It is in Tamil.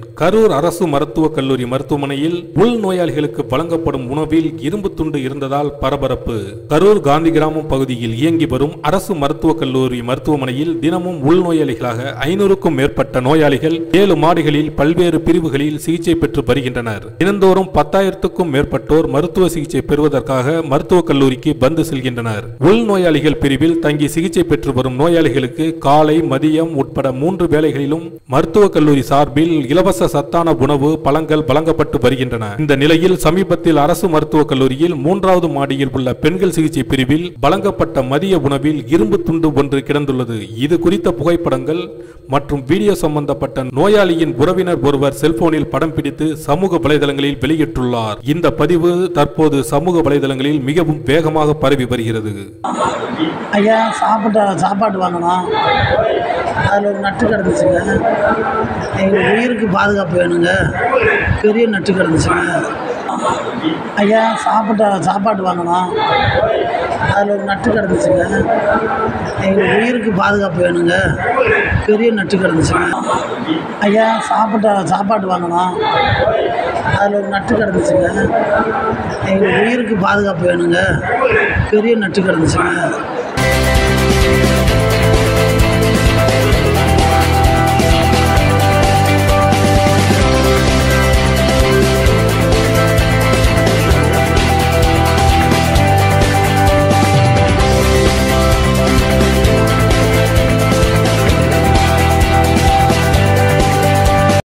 கரூர் அரசு மருத்துவக் கல்லூரி மருத்துவமனையில் உள் நோயாளிகளுக்கு வழங்கப்படும் உணவில் இரும்பு துண்டு இருந்ததால் பரபரப்பு கரூர் காந்தி கிராமம் பகுதியில் இயங்கி வரும் அரசு மருத்துவக் கல்லூரி மருத்துவமனையில் தினமும் உள்நோயாளிகளாக ஐநூறுக்கும் மேற்பட்ட நோயாளிகள் ஏழு மாடிகளில் பல்வேறு பிரிவுகளில் சிகிச்சை பெற்று வருகின்றனர் தினந்தோறும் பத்தாயிரத்துக்கும் மேற்பட்டோர் மருத்துவ சிகிச்சை பெறுவதற்காக மருத்துவக் கல்லூரிக்கு வந்து செல்கின்றனர் உள்நோயாளிகள் பிரிவில் தங்கி சிகிச்சை பெற்று வரும் நோயாளிகளுக்கு காலை மதியம் உட்பட மூன்று வேளைகளிலும் மருத்துவக் கல்லூரி சார்பில் இலவச சத்தான உணவு பழங்கள் வழங்கப்பட்டு வருகின்றன இந்த நிலையில் சமீபத்தில் அரசு மருத்துவக் கல்லூரியில் மூன்றாவது மாடியில் உள்ள பெண்கள் சிகிச்சை பிரிவில் வழங்கப்பட்ட மதிய உணவில் இரும்பு துண்டு ஒன்று கிடந்துள்ளது இது குறித்த புகைப்படங்கள் மற்றும் வீடியோ சம்பந்தப்பட்ட நோயாளியின் உறவினர் ஒருவர் செல்போனில் படம் பிடித்து சமூக வலைதளங்களில் வெளியிட்டுள்ளார் இந்த பதிவு தற்போது சமூக வலைதளங்களில் மிகவும் வேகமாக பரவி வருகிறது ஐயா சாப்பிட்ட சாப்பாடு வாங்கினோம் அதில் ஒரு நட்டு கிடந்துச்சுங்க எங்களுக்கு உயிருக்கு பாதுகாப்பு வேணுங்க பெரிய நட்டு கிடந்துச்சுங்க ஐயா சாப்பிட்ட சாப்பாடு வாங்கினோம் அதில் ஒரு நட்டு கிடந்துச்சுங்க எங்களுக்கு உயிருக்கு பாதுகாப்பு வேணுங்க பெரிய நட்டு கிடந்துச்சுங்க ஐயா சாப்பிட்ட சாப்பாடு வாங்கினோம் அதில் ஒரு நட்டு கிடந்துச்சுங்க எங்களுக்கு உயிருக்கு பாதுகாப்பு வேணுங்க பெரிய நட்டு கிடந்துச்சுங்க